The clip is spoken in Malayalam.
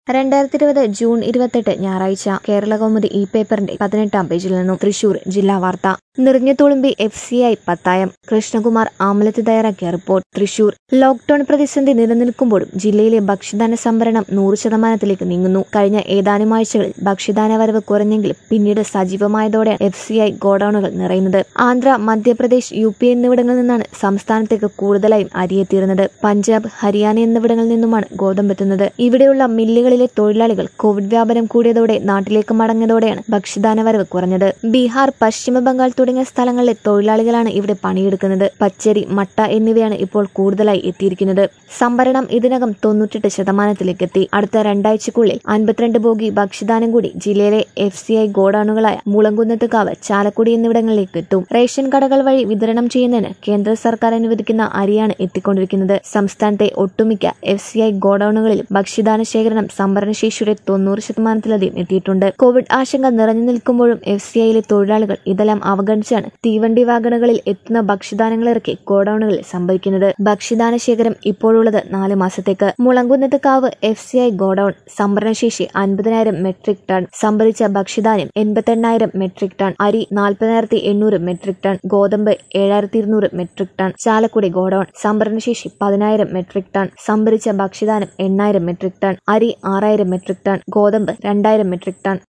രണ്ടായിരത്തി ഇരുപത് ജൂൺ ഇരുപത്തെട്ട് ഞായറാഴ്ച കേരളകൗമുദി ഇ പേപ്പറിന്റെ പതിനെട്ടാം പേജിൽ നിന്നും തൃശൂർ ജില്ലാ വാർത്ത നിറഞ്ഞുതുളുമ്പി എഫ് സി ഐ പത്തായം കൃഷ്ണകുമാർ ആമലത്ത് തയ്യാറാക്കിയ റിപ്പോർട്ട് തൃശൂർ ലോക്ഡൌൺ പ്രതിസന്ധി നിലനിൽക്കുമ്പോഴും ജില്ലയിലെ ഭക്ഷ്യധാന സംഭരണം നൂറ് ശതമാനത്തിലേക്ക് നീങ്ങുന്നു കഴിഞ്ഞ ഏതാനും ആഴ്ചകളിൽ ഭക്ഷ്യധാന വരവ് കുറഞ്ഞെങ്കിലും പിന്നീട് സജീവമായതോടെയാണ് എഫ് സി ഐ ഗോഡൌണുകൾ നിറയുന്നത് ആന്ധ്ര മധ്യപ്രദേശ് യു പി എന്നിവിടങ്ങളിൽ നിന്നാണ് സംസ്ഥാനത്തേക്ക് കൂടുതലായും അരിയെത്തിയിരുന്നത് പഞ്ചാബ് ഹരിയാന എന്നിവിടങ്ങളിൽ നിന്നുമാണ് ഗോതമ്പെത്തുന്നത് ഇവിടെയുള്ള മില്ലുകളിലെ തൊഴിലാളികൾ കോവിഡ് വ്യാപനം കൂടിയതോടെ നാട്ടിലേക്ക് മടങ്ങിയതോടെയാണ് ഭക്ഷ്യധാന വരവ് കുറഞ്ഞത് ബീഹാർ പശ്ചിമ ബംഗാൾ തുടങ്ങിയ സ്ഥലങ്ങളിലെ തൊഴിലാളികളാണ് ഇവിടെ പണിയെടുക്കുന്നത് പച്ചരി മട്ട എന്നിവയാണ് ഇപ്പോൾ കൂടുതലായി എത്തിയിരിക്കുന്നത് സംഭരണം ഇതിനകം തൊണ്ണൂറ്റെട്ട് ശതമാനത്തിലേക്ക് എത്തി അടുത്ത രണ്ടാഴ്ചക്കുള്ളിൽ അൻപത്തിരണ്ട് ബോഗി ഭക്ഷ്യധാനം കൂടി ജില്ലയിലെ എഫ് സി ഐ ഗോഡൌണുകളായ മുളങ്കുന്നത്തുകാവ് ചാലക്കുടി എന്നിവിടങ്ങളിലേക്ക് എത്തും റേഷൻ കടകൾ വഴി വിതരണം ചെയ്യുന്നതിന് കേന്ദ്ര സർക്കാർ അനുവദിക്കുന്ന അരിയാണ് എത്തിക്കൊണ്ടിരിക്കുന്നത് സംസ്ഥാനത്തെ ഒട്ടുമിക്ക എഫ് സി ഐ ഗോഡൌണുകളിലും ഭക്ഷ്യധാന ശേഖരണം സംഭരണശേഷിയുടെ തൊണ്ണൂറ് ശതമാനത്തിലധികം എത്തിയിട്ടുണ്ട് കോവിഡ് ആശങ്ക നിറഞ്ഞു നിൽക്കുമ്പോഴും എഫ് സി ഐയിലെ തൊഴിലാളികൾ ഇതെല്ലാം അവഗണിച്ചാണ് തീവണ്ടി വാഗണുകളിൽ എത്തുന്ന ഭക്ഷ്യധാനങ്ങൾ ഇറക്കി ഗോഡൌണുകളിൽ സംഭരിക്കുന്നത് ഭക്ഷ്യധാന ശേഖരം ഇപ്പോഴുള്ളത് നാല് മാസത്തേക്ക് Mulankunnathukavu F C I godown സംഭരണശേഷി അൻപതിനായിരം മെട്രിക് ടൺ സംഭരിച്ച ഭക്ഷ്യധാന്യം എൺപത്തെണ്ണായിരം മെട്രിക് ടൺ അരി നാൽപ്പതിനായിരത്തി എണ്ണൂറ് മെട്രിക് ടൺ ഗോതമ്പ് ഏഴായിരത്തി ഇരുന്നൂറ് മെട്രിക് ടൺ ചാലക്കുടി ഗോഡൌൺ സംഭരണശേഷി പതിനായിരം മെട്രിക് ടൺ സംഭരിച്ച ഭക്ഷ്യധാനം എണ്ണായിരം മെട്രിക് ടൺ അരി ആറായിരം മെട്രിക് ടൺ ഗോതമ്പ് രണ്ടായിരം മെട്രിക് ടൺ